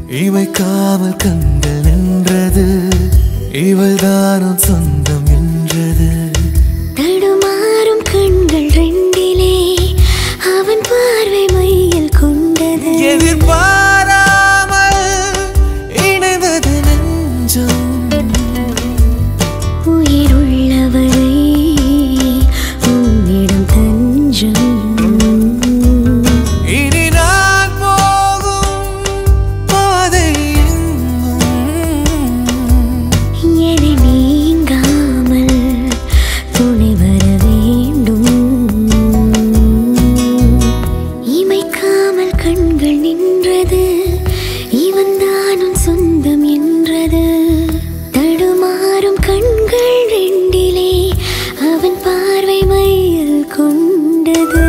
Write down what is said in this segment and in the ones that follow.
இமைக்காமல் கண்கள் நின்றது இவள் தானும் சொந்தம் என்றது தடுமாறும் கண்கள் ரெண்டிலே அவன் பார்வை மையில் கொண்டது எதிர்பாராமல் இணைந்தது நெஞ்சம் உயிருள்ளவரை உன்னிடம் தஞ்சம் இனி நான் போகும் பாதை எங்கும் என்னை நீங்காமல் துணை வர வேண்டும் இமைக்காமல் கண்கள் நின்றது இவன் தானும் சொந்தம் என்றது தடுமாறும் கண்கள் ரெண்டிலே அவன் பார்வை மையில் கொண்டது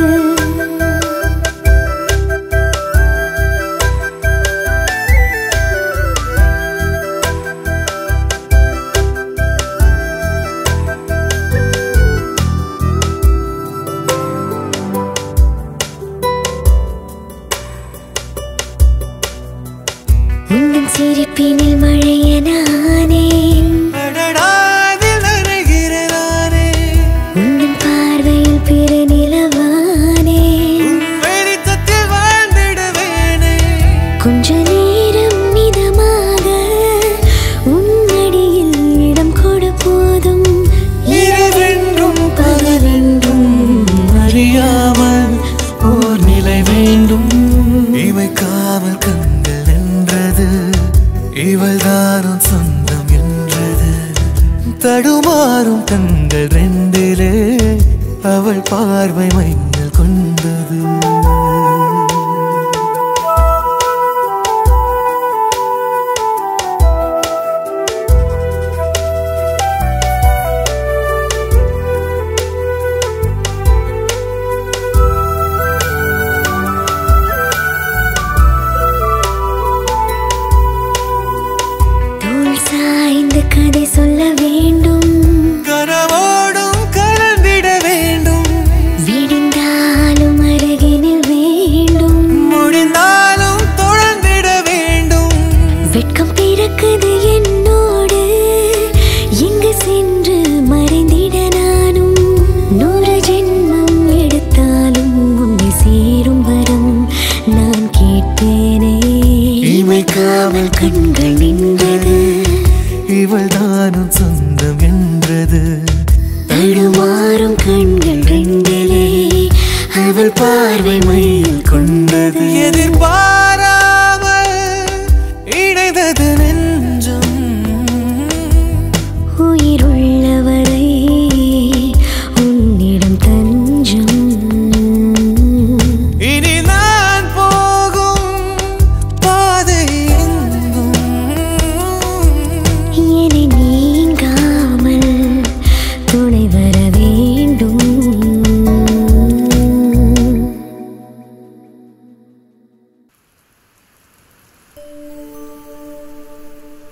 உந்தன் சிரிப்பினில் மழையனானேன் அடடாதில் நனைகிறேன் நானே. உந்தன் பார்வையில் பிற நிலவானேன் உன் வெளிச்சத்தில் வாழ்ந்திடுவேனே. கொஞ்ச நேரம் மிதமாக உன்னடியில் இடம் கொடு போதும் இரவென்றும் பகலென்றும் அறியாமல் ஓர் நிலை வேண்டும் இமைக்காமல் கண்கள் நின்றது இவள் தானும் சொந்தம் என்றது தடுமாறும் கண்கள் ரெண்டிலே அவள் பார்வை மையல் கொண்டது தோள் சாய்ந்து கதை சொல்ல வேண்டும் கனவோடும் கலந்திட வேண்டும் விடிந்தாலும் அருகினில் வேண்டும் முடிந்தாலும் தொடர்ந்திட வேண்டும் வெட்கம் பிறக்குது என்னோடு எங்கு சென்று மறைந்திட நானும் நூறு ஜென்மம் எடுத்தாலும் உன்னை சேரும் வரம் நான் கேட்பேனே இமைக்காமல் கண்கள் நின்றது இவள் தானும் சொந்தம் என்றது தடுமாறும் கண்கள் ரெண்டிலே அவள் பார்வை மையில் கொண்டது எதிர்பார்